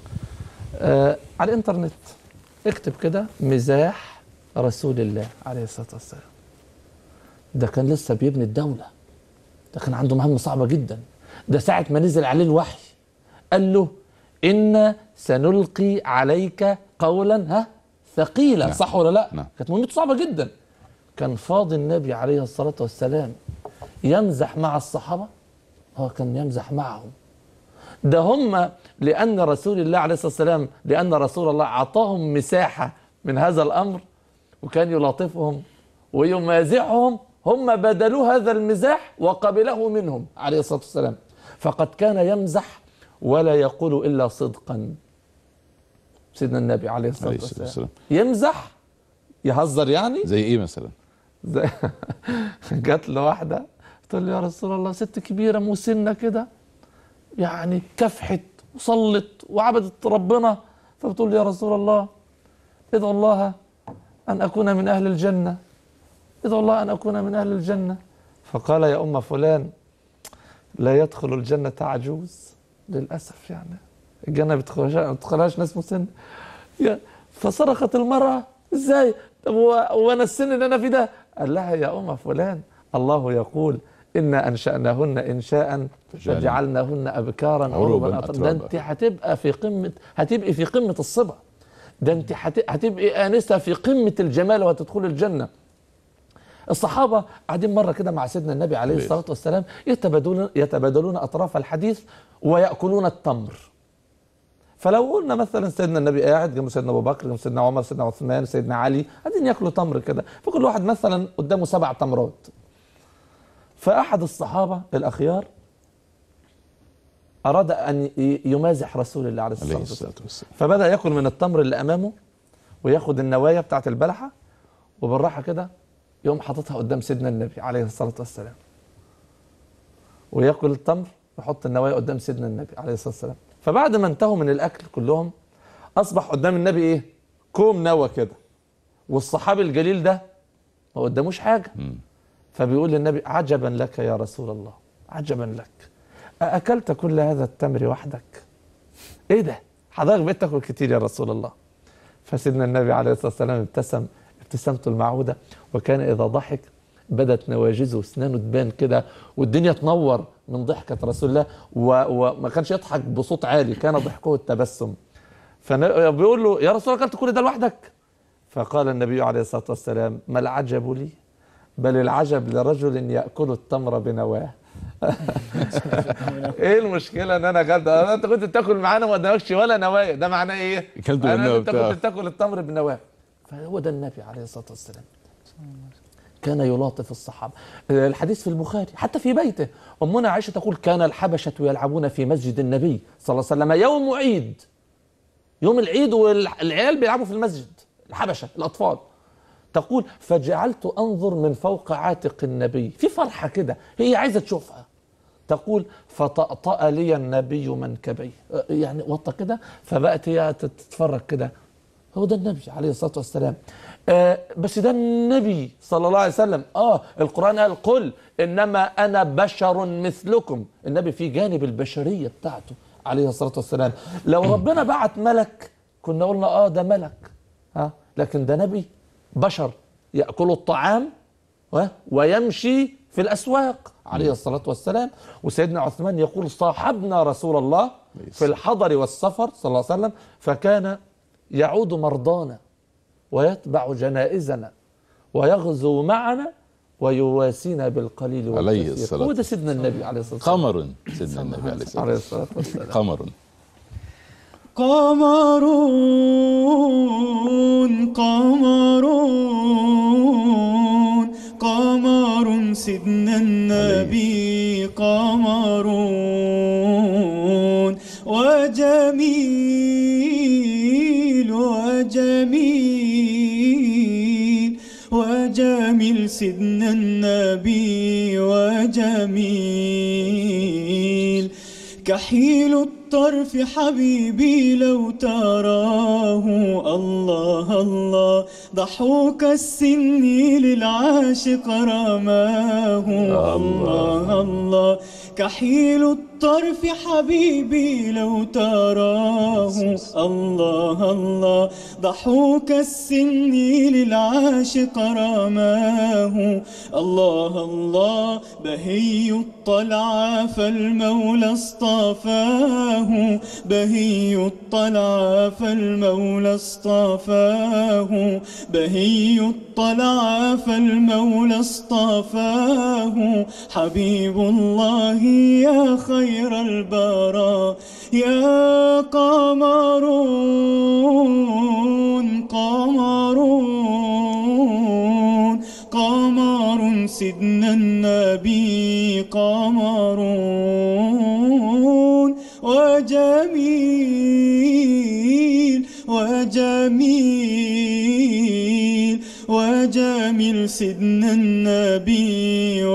آه على الانترنت اكتب كده مزاح رسول الله عليه الصلاه والسلام ده كان لسه بيبني الدوله ده كان عنده مهمه صعبه جدا ده ساعه ما نزل عليه الوحي قال له إن سنلقي عليك قولا ها ثقيلا نعم. صح ولا لا نعم. كانت مهمته صعبة جدا كان فاضي النبي عليه الصلاة والسلام يمزح مع الصحابة هو كان يمزح معهم ده هم لأن رسول الله عليه الصلاة والسلام لأن رسول الله أعطاهم مساحة من هذا الأمر وكان يلاطفهم ويمازحهم هم بدلوا هذا المزاح وقبله منهم عليه الصلاة والسلام فقد كان يمزح ولا يقول إلا صدقا سيدنا النبي عليه الصلاة عليه الصلاة والسلام والسلام يمزح يهزر يعني زي ايه مثلا زي جات له واحدة تقول له يا رسول الله ست كبيرة مسنة كده يعني كفحت وصلت وعبدت ربنا فبتقول له يا رسول الله ادعو الله أن أكون من أهل الجنة ادعو الله أن أكون من أهل الجنة فقال يا أم فلان لا يدخل الجنة عجوز للأسف يعني الجنة بتدخلهاش ما بتدخلهاش ناس مسن يا- فصرخت المرأة ازاي طب هو- وانا السن اللي انا فيه ده قال لها يا ام فلان الله يقول إنا أنشأناهن إنشاء فجعلناهن أبكارا عرباً عربا أترابا. ده أترابا. أنت هتبقى في قمة هتبقي في قمة الصبا ده أنت هت- هتبقي آنسة في قمة الجمال وهتدخل الجنة الصحابة قاعدين مرة كده مع سيدنا النبي عليه عليه الصلاة والسلام يتبادلون يتبادلون أطراف الحديث ويأكلون التمر فلو قلنا مثلا سيدنا النبي قاعد جنب سيدنا ابو بكر جنب سيدنا عمر سيدنا عثمان سيدنا علي قاعدين ياكلوا تمر كده فكل واحد مثلا قدامه سبع تمرات فاحد الصحابه الاخيار اراد ان ي- يمازح رسول الله عليه الصلاه عليه والسلام الصلاه والسلام فبدا ياكل من التمر اللي امامه وياخد النوايا بتاعت البلحه وبالراحه كده يقوم حاططها قدام سيدنا النبي عليه الصلاة والسلام وياكل التمر ويحط النوايا قدام سيدنا النبي عليه الصلاة والسلام فبعد ما انتهوا من الأكل كلهم أصبح قدام النبي إيه كوم نوى كده والصحابي الجليل ده ما قداموش حاجة مم. فبيقول للنبي عجبا لك يا رسول الله عجبا لك أأكلت كل هذا التمر وحدك إيه ده حضرتك بقيت تاكل كتير يا رسول الله فسيدنا النبي عليه الصلاة والسلام ابتسم ابتسامته المعهودة وكان إذا ضحك بدت نواجذه واسنانه تبان كده والدنيا تنور من ضحكة رسول الله و- وما كانش يضحك بصوت عالي كان ضحكه التبسم فبيقول له يا رسول الله أكلت كل ده لوحدك فقال النبي عليه الصلاة والسلام ما العجب لي بل العجب لرجل يأكل التمر بنواه ايه المشكلة ان انا اكلت أنا انت كنت بتاكل معانا ما قدامكش ولا نوايا ده معناه ايه؟ أكلت أنا بالنوى انت بتاعه. كنت بتاكل التمر بنواه فهو ده النبي عليه الصلاة والسلام كان يلاطف الصحابة الحديث في البخاري حتى في بيته أمنا عائشة تقول كان الحبشة يلعبون في مسجد النبي صلى الله عليه وسلم يوم عيد يوم العيد والعيال بيلعبوا في المسجد الحبشة الأطفال تقول فجعلت أنظر من فوق عاتق النبي في فرحة كده هي عايزة تشوفها تقول فطأطأ لي النبي منكبي أه، يعني وطى كده فبقت هي تتفرج كده هو ده النبي عليه الصلاة والسلام آه بس ده النبي صلى الله عليه وسلم اه القرآن قال قل إنما أنا بشر مثلكم النبي في جانب البشرية بتاعته عليه الصلاة والسلام لو ربنا بعت ملك كنا قلنا اه ده ملك ها لكن ده نبي بشر يأكل الطعام و- ويمشي في الأسواق عليه الصلاة والسلام وسيدنا عثمان يقول صاحبنا رسول الله في الحضر والسفر صلى الله عليه وسلم فكان يعود مرضانا ويتبع جنائزنا ويغزو معنا ويواسينا بالقليل والكثير عليه الصلاة هو ده سيدنا النبي عليه الصلاة والسلام قمر سيدنا النبي عليه الصلاة عليه الصلاة والسلام قمر قمرون قمرون قمر سيدنا النبي قمرون وجميل وجميل وجميل سيدنا النبي وجميل كحيل الطرف حبيبي لو تراه الله الله ضحوك السن للعاشق رماه الله الله كحيل الطرف حبيبي لو تراه الله الله ضحوك السن للعاشق رماه الله الله بهي الطلعة فالمولى اصطفاه بهي الطلعة فالمولى اصطفاه بهي الطلعة فالمولى اصطفاه حبيب الله يا خير البراء يا قمرون قمرون قمر سيدنا النبي قمرون وجميل وجميل وجميل سيدنا النبي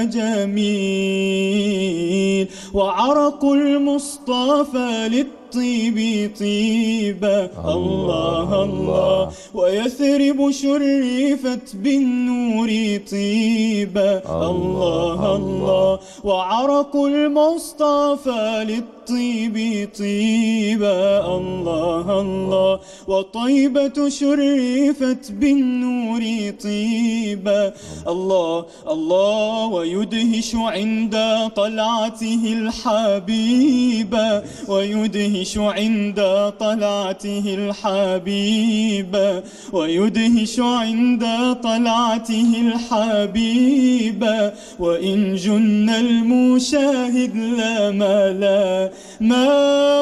وجميل وعرق المصطفى للطيب طيبا الله الله ويثرب شرفت بالنور طيبا الله الله وعرق المصطفى للطيب طيبا الله الله وطيبة شرفت بالنور طيبا الله الله ويدهش عند طلعته الحبيبة ويدهش عند طلعته الحبيبة ويدهش عند طلعته الحبيبة وإن جن المشاهد لا ما لا ما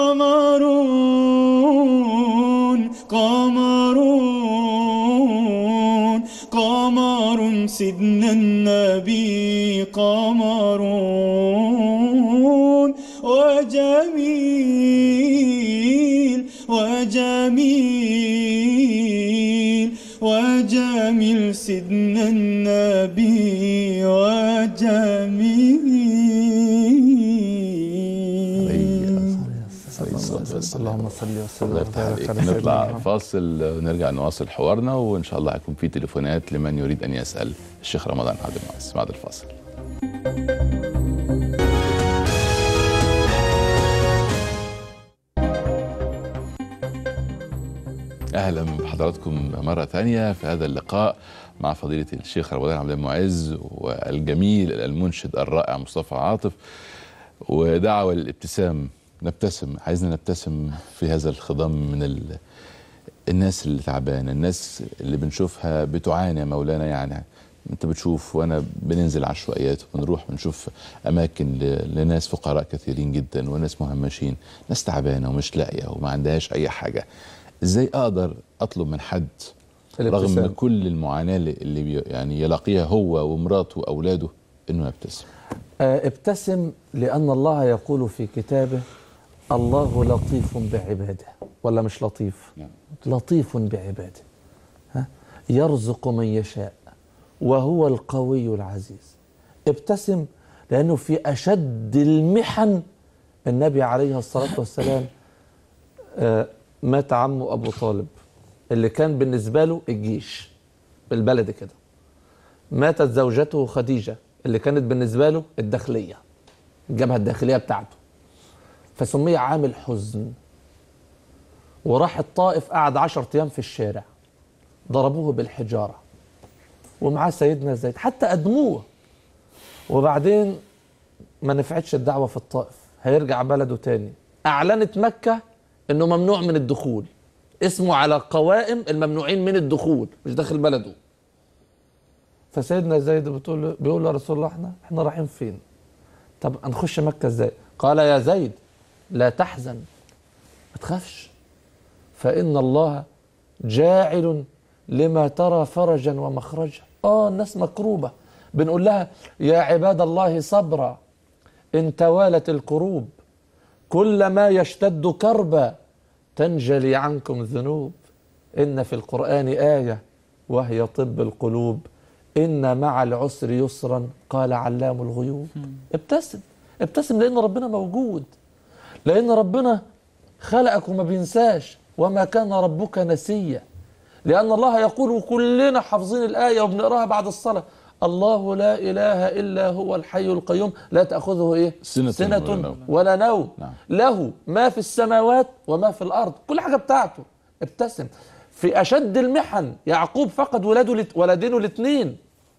قمرون قمرون قمر سيدنا النبي قمرون وجميل وجميل وجميل سيدنا النبي وجميل اللهم صل وسلم الله يفتح وبارك عليك على سيدنا نطلع محمد. فاصل ونرجع نواصل حوارنا وان شاء الله هيكون في تليفونات لمن يريد ان يسال الشيخ رمضان عبد المعز بعد الفاصل اهلا بحضراتكم مره ثانيه في هذا اللقاء مع فضيله الشيخ رمضان عبد المعز والجميل المنشد الرائع مصطفى عاطف ودعوه للابتسام نبتسم عايزنا نبتسم في هذا الخضم من ال... الناس اللي تعبانه الناس اللي بنشوفها بتعاني يا مولانا يعني انت بتشوف وانا بننزل عشوائيات وبنروح بنشوف اماكن ل... لناس فقراء كثيرين جدا وناس مهمشين ناس تعبانه ومش لاقيه وما عندهاش اي حاجه ازاي اقدر اطلب من حد رغم الابتسام. كل المعاناه اللي- اللي بي يعني يلاقيها هو ومراته واولاده انه يبتسم آه، ابتسم لأن الله يقول في كتابه الله لطيف بعباده ولا مش لطيف نعم. لطيف بعباده ها؟ يرزق من يشاء وهو القوي العزيز ابتسم لأنه في أشد المحن النبي عليه الصلاة والسلام آه، مات عمه أبو طالب اللي كان بالنسبة له الجيش بالبلد كده ماتت زوجته خديجة اللي كانت بالنسبة له الداخلية الجبهة الداخلية بتاعته فسمي عام الحزن وراح الطائف قعد عشر أيام في الشارع ضربوه بالحجارة ومعاه سيدنا زيد حتى أدموه وبعدين ما نفعتش الدعوة في الطائف هيرجع بلده تاني أعلنت مكة إنه ممنوع من الدخول اسمه على قوائم الممنوعين من الدخول مش داخل بلده فسيدنا زيد بتقول له بيقول له يا رسول الله احنا احنا رايحين فين؟ طب هنخش مكه ازاي؟ قال يا زيد لا تحزن ما تخافش فان الله جاعل لما ترى فرجا ومخرجا اه الناس مكروبه بنقول لها يا عباد الله صبرا ان توالت الكروب كلما يشتد كربا تنجلي عنكم ذنوب إن في القرآن آية وهي طب القلوب إن مع العسر يسرا قال علام الغيوب ابتسم ابتسم لأن ربنا موجود لأن ربنا خلقك وما بينساش وما كان ربك نسيا لأن الله يقول وكلنا حافظين الآية وبنقراها بعد الصلاة الله لا إله إلا هو الحي القيوم لا تأخذه إيه سنة سنة ولا نوم. ولا نوم نعم. له ما في السماوات وما في الأرض كل حاجة بتاعته ابتسم في أشد المحن يعقوب فقد ولاده لت... ولدينه الاثنين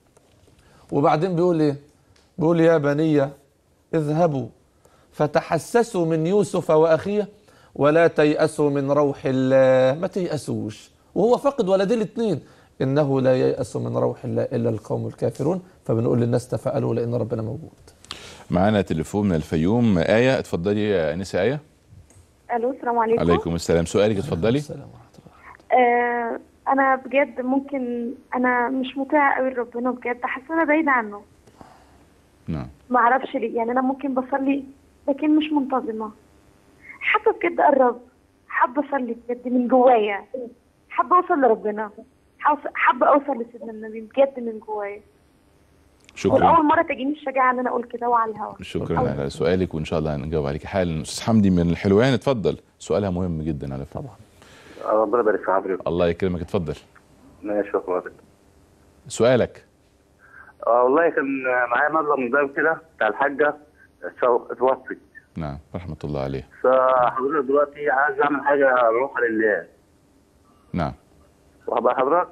وبعدين بيقول إيه بيقول يا بني اذهبوا فتحسسوا من يوسف وأخيه ولا تيأسوا من روح الله ما تيأسوش وهو فقد ولديه الاثنين إنه لا ييأس من روح الله إلا القوم الكافرون فبنقول للناس تفائلوا لأن ربنا موجود معانا تليفون من الفيوم آية اتفضلي يا أنسة آية الو السلام عليكم عليكم السلام سؤالك اتفضلي السلام ورحمة الله آه انا بجد ممكن انا مش مطيعه قوي لربنا بجد حاسه انا بعيده عنه نعم ما اعرفش ليه يعني انا ممكن بصلي لكن مش منتظمه حابه بجد اقرب حابه اصلي بجد من جوايا حابه اوصل لربنا حاوص- حابه اوصل لسيدنا النبي بجد من جوايا شكرا واول مره تجيني الشجاعه ان انا اقول كده وعلى الهوا شكرا على سؤالك وان شاء الله هنجاوب عليك حالا استاذ حمدي من الحلوان اتفضل سؤالها مهم جدا على فكره طبعا ربنا يبارك في حضرتك الله يكرمك اتفضل ماشي شكرا سؤالك اه والله كان معايا مبلغ من ذهب كده بتاع الحاجه سو- اتوفت نعم رحمه الله عليه فحضرتك دلوقتي عايز اعمل حاجه اروح لله نعم وهبقى حضرتك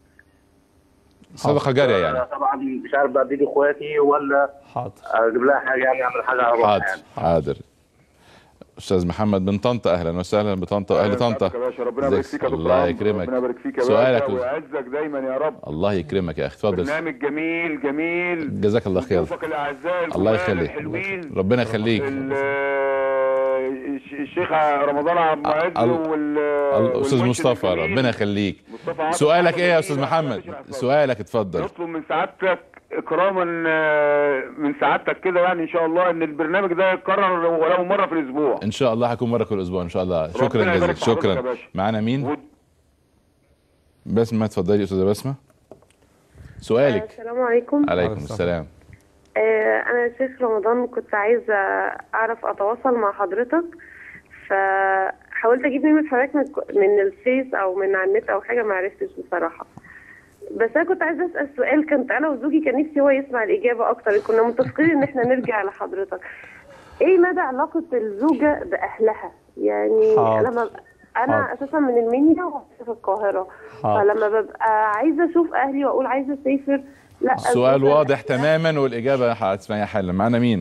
صدقه جاريه يعني طبعا مش عارف بقى ادي اخواتي ولا حاضر اجيب لها حاجه يعني اعمل حاجه على روحها حاضر يعني حاضر استاذ محمد من طنطا اهلا وسهلا بطنطا واهل طنطا يا باشا ربنا يبارك ازيك؟ فيك يا دكتور الله عمرو. يكرمك. ربنا يبارك فيك يا سؤالك باشا و- ويعزك دايما يا رب الله يكرمك يا اخي اتفضل برنامج جميل جميل جزاك الله خير ضيوفك الاعزاء الله الجمال يخليك الحلوين ربنا يخليك ال- الش- الشيخ رمضان عبد المعز ال- وال الاستاذ والمنشد مصطفى الجميل ربنا يخليك مصطفى عاطف سؤالك حاجة ايه يا جميلة. استاذ محمد ماشي يا أحمد. سؤالك اتفضل نطلب من سعادتك اكراما آه، من سعادتك كده يعني ان شاء الله ان البرنامج ده يتكرر ولو مره في الاسبوع ان شاء الله هكون مره كل اسبوع ان شاء الله شكرا ربنا جزيلا يبارك في حضرتك يا شكرا باشا. معانا مين ود- بسمه اتفضلي يا استاذه بسمه سؤالك السلام عليكم عليكم عليكم السلام آه، انا شيخ رمضان كنت عايزه اعرف اتواصل مع حضرتك فحاولت اجيب نمره حضرتك من من الفيس او من على النت او حاجه ما عرفتش بصراحه بس انا كنت عايزه اسال سؤال كنت انا وزوجي كان نفسي هو يسمع الاجابه اكتر كنا متفقين ان احنا نرجع لحضرتك ايه مدى علاقه الزوجه باهلها يعني حاضر. لما انا حاضر. اساسا من المنيا وعايشه في القاهره حاضر. فلما ببقى عايزه اشوف اهلي واقول عايزه اسافر لا السؤال الزوجة واضح لأ. تماما والاجابه هتسمعيها حالا معانا مين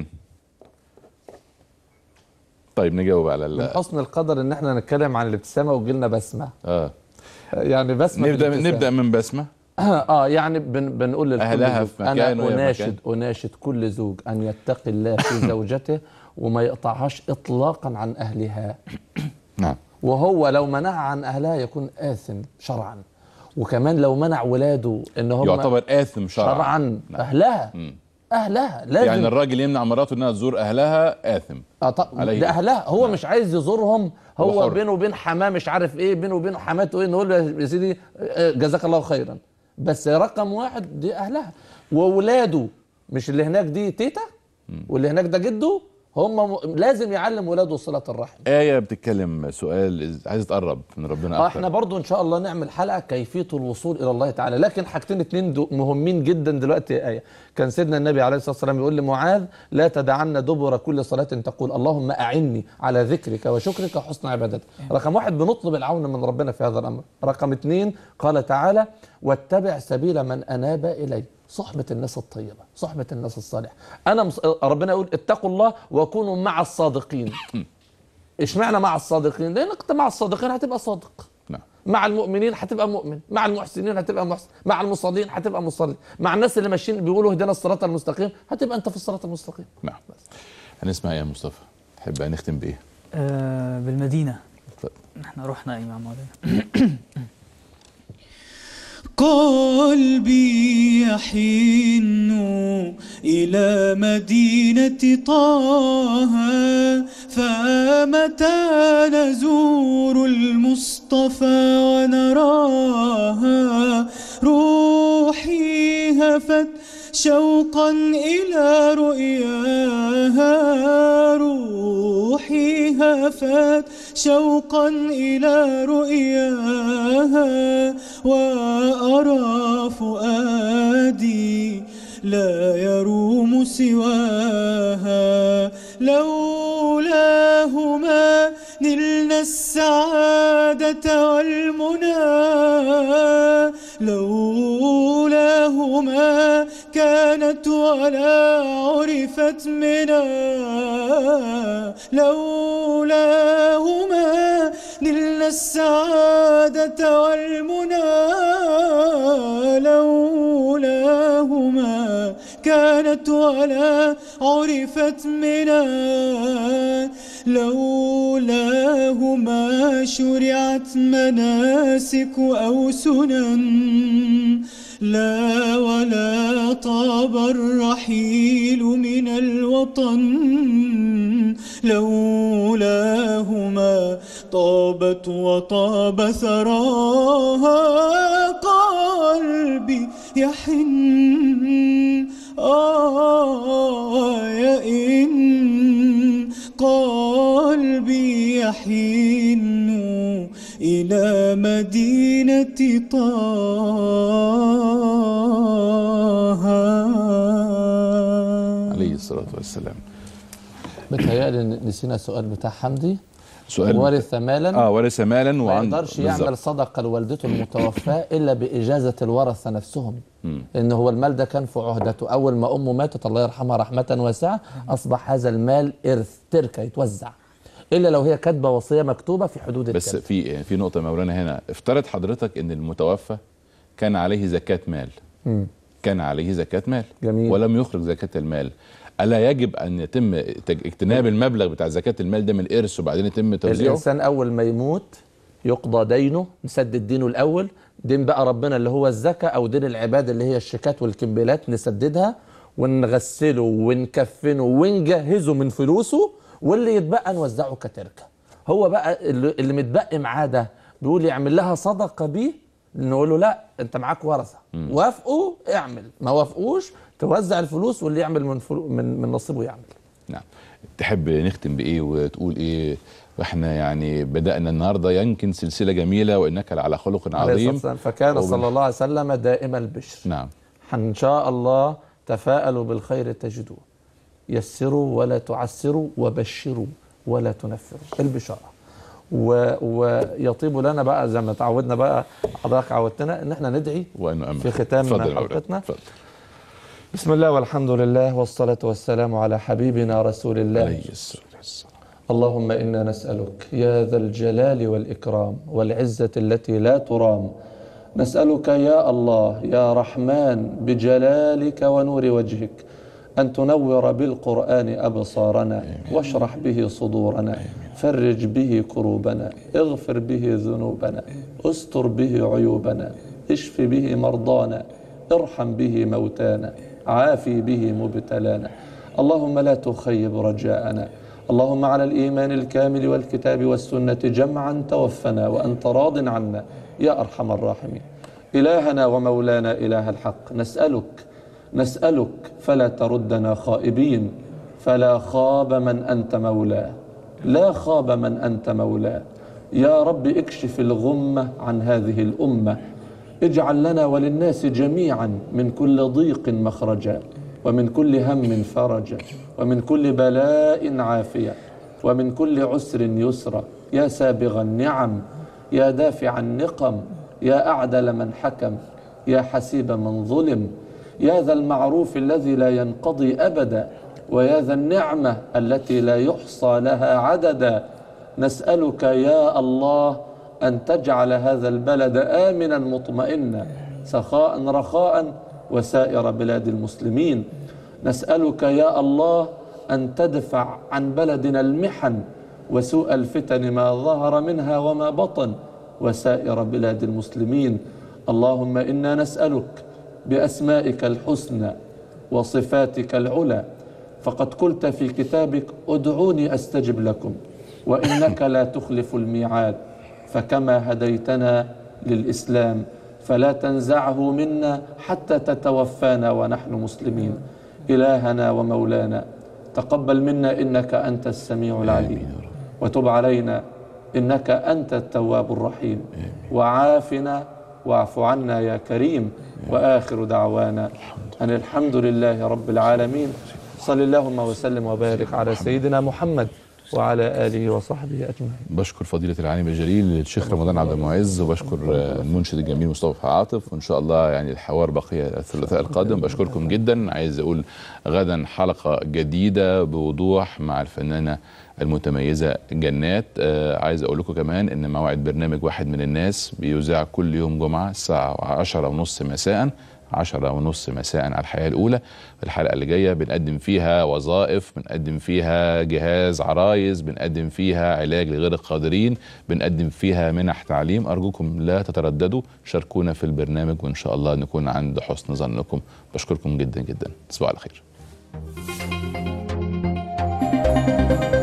طيب نجاوب على من ال حسن القدر ان احنا نتكلم عن الابتسامه وجيلنا بسمه اه يعني بسمه في نبدا الابتسامة. نبدا من بسمه اه يعني بن بنقول لكل أهلها زوج في مكان وهي انا في اناشد مكان. اناشد كل زوج ان يتقي الله في زوجته وما يقطعهاش اطلاقا عن اهلها نعم وهو لو منعها عن اهلها يكون آثم شرعا وكمان لو منع ولاده ان هم يعتبر آثم شرعا شرعا نعم. اهلها مم. اهلها لازم يعني الراجل يمنع مراته انها تزور اهلها آثم آه طب عليه. ده اهلها هو مش عايز يزورهم هو هو حر. بينه وبين حماه مش عارف ايه بينه وبين حماته ايه نقول له يا سيدي آه، جزاك الله خيرا بس رقم واحد دي اهلها وولاده مش اللي هناك دي تيتا واللي هناك ده جده هم م... لازم يعلم ولاده صله الرحم آية بتتكلم سؤال عايز تقرب من ربنا اه أكتر احنا برضو ان شاء الله نعمل حلقه كيفيه الوصول الى الله تعالى لكن حاجتين اتنين دو- مهمين جدا دلوقتي يا ايه كان سيدنا النبي عليه الصلاه والسلام يقول لمعاذ لا تدعن دبر كل صلاه تقول اللهم اعني على ذكرك وشكرك وحسن عبادتك رقم واحد بنطلب العون من ربنا في هذا الامر رقم اتنين قال تعالى واتبع سبيل من اناب الي صحبة الناس الطيبة صحبة الناس الصالحة أنا مص... ربنا يقول اتقوا الله وكونوا مع الصادقين اشمعنى مع الصادقين لأنك أنت مع الصادقين هتبقى صادق نعم مع المؤمنين هتبقى مؤمن مع المحسنين هتبقى محسن مع المصلين هتبقى مصلي مع الناس اللي ماشيين بيقولوا اهدنا الصراط المستقيم هتبقى انت في الصراط المستقيم نعم هنسمع إيه يا مصطفى تحب نختم بإيه آه بالمدينة اتفضل. احنا رحنا ايه مع مولانا قلبي يحن إلى مدينة طه فمتى نزور المصطفى ونراها روحي هفت شوقا إلى رؤياها روحي هفت شوقا إلى رؤياها وأرى فؤادي لا يروم سواها لولاهما نلنا السعادة والمنى لولاهما كانت ولا عرفت منا لولاهما نلنا السعادة والمنى لولاهما كانت ولا عرفت منا لولاهما شرعت مناسك أو سنن لا ولا طاب الرحيل من الوطن لولاهما طابت وطاب ثراها قلبي يحن آه يئن قلبي يحن إلى مدينة طه عليه الصلاة والسلام متهيألي إن نسينا السؤال بتاع حمدي سؤال ورث مالا اه ورث مالا ما وعن يقدرش بالظبط. يعمل صدقه لوالدته المتوفاه الا باجازه الورثه نفسهم مم. ان هو المال ده كان في عهدته اول ما امه ماتت الله يرحمها رحمه واسعه اصبح هذا المال ارث تركه يتوزع الا لو هي كاتبه وصيه مكتوبه في حدود بس الكلب. في في نقطة مولانا هنا افترض حضرتك ان المتوفى كان عليه زكاة مال مم. كان عليه زكاة مال جميل. ولم يخرج زكاة المال ألا يجب أن يتم تج- اجتناب المبلغ بتاع زكاة المال ده من الإرث وبعدين يتم توزيعه؟ الانسان اول ما يموت يقضى دينه نسدد دينه الاول دين بقى ربنا اللي هو الزكاه او دين العباد اللي هي الشيكات والكمبيلات نسددها ونغسله ونكفنه ونجهزه من فلوسه واللي يتبقى نوزعه كتركه هو بقى اللي اللي متبقي معاه ده بيقول يعمل لها صدقه بيه نقول له لا انت معاك ورثه وافقوا اعمل ما وافقوش توزع الفلوس واللي يعمل من فلو من من نصيبه يعمل نعم تحب نختم بايه وتقول ايه واحنا يعني بدانا النهارده يمكن سلسله جميله وانك لعلى خلق عليه الصلاة عظيم والسلام. فكان وبن- صلى الله عليه وسلم دائم البشر نعم ان شاء الله تفاءلوا بالخير تجدوه يسروا ولا تعسروا وبشروا ولا تنفروا البشاره و... ويطيب لنا بقى زي ما تعودنا بقى حضرتك عودتنا ان احنا ندعي وانه امن في ختام اتفضل يا مولانا. حلقتنا. اتفضل. بسم الله والحمد لله والصلاه والسلام على حبيبنا رسول الله عليه الصلاه والسلام اللهم انا نسالك يا ذا الجلال والاكرام والعزه التي لا ترام نسالك يا الله يا رحمن بجلالك ونور وجهك ان تنور بالقران ابصارنا واشرح به صدورنا فرج به كروبنا اغفر به ذنوبنا استر به عيوبنا اشف به مرضانا ارحم به موتانا عافي به مبتلانا اللهم لا تخيب رجاءنا اللهم على الإيمان الكامل والكتاب والسنة جمعا توفنا وأنت راض عنا يا أرحم الراحمين إلهنا ومولانا إله الحق نسألك نسألك فلا تردنا خائبين فلا خاب من أنت مولاه لا خاب من أنت مولاه يا رب اكشف الغمة عن هذه الأمة اجعل لنا وللناس جميعا من كل ضيق مخرجا ومن كل هم فرجا ومن كل بلاء عافية ومن كل عسر يسرا يا سابغ النعم يا دافع النقم يا أعدل من حكم يا حسيب من ظلم يا ذا المعروف الذي لا ينقضي أبدا ويا ذا النعمة التي لا يحصى لها عددا نسألك يا الله أن تجعل هذا البلد آمنا مطمئنا سخاء رخاء وسائر بلاد المسلمين نسألك يا الله أن تدفع عن بلدنا المحن وسوء الفتن ما ظهر منها وما بطن وسائر بلاد المسلمين اللهم إنا نسألك بأسمائك الحسنى وصفاتك العلى فقد قلت في كتابك ادعوني أستجب لكم وإنك لا تخلف الميعاد فكما هديتنا للإسلام فلا تنزعه منا حتى تتوفانا ونحن مسلمين إلهنا ومولانا تقبل منا إنك أنت السميع العليم وتب علينا إنك أنت التواب الرحيم وعافنا واعف عنا يا كريم وآخر دعوانا أن الحمد لله رب العالمين صل اللهم وسلم وبارك على سيدنا محمد وعلى آله وصحبه أجمعين بشكر فضيلة العالم الجليل الشيخ رمضان عبد المعز وبشكر آه، المنشد الجميل مصطفى عاطف وإن شاء الله يعني الحوار بقي الثلاثاء القادم بشكركم جدا عايز أقول غدا حلقة جديدة بوضوح مع الفنانة المتميزة جنات آه عايز أقول لكم كمان إن موعد برنامج واحد من الناس بيذاع كل يوم جمعة الساعة عشرة ونص مساء عشرة ونص مساء على الحياة الأولى في الحلقة اللي جاية بنقدم فيها وظائف بنقدم فيها جهاز عرايس بنقدم فيها علاج لغير القادرين بنقدم فيها منح تعليم أرجوكم لا تترددوا شاركونا في البرنامج وإن شاء الله نكون عند حسن ظنكم بشكركم جدا جدا تصبحوا على خير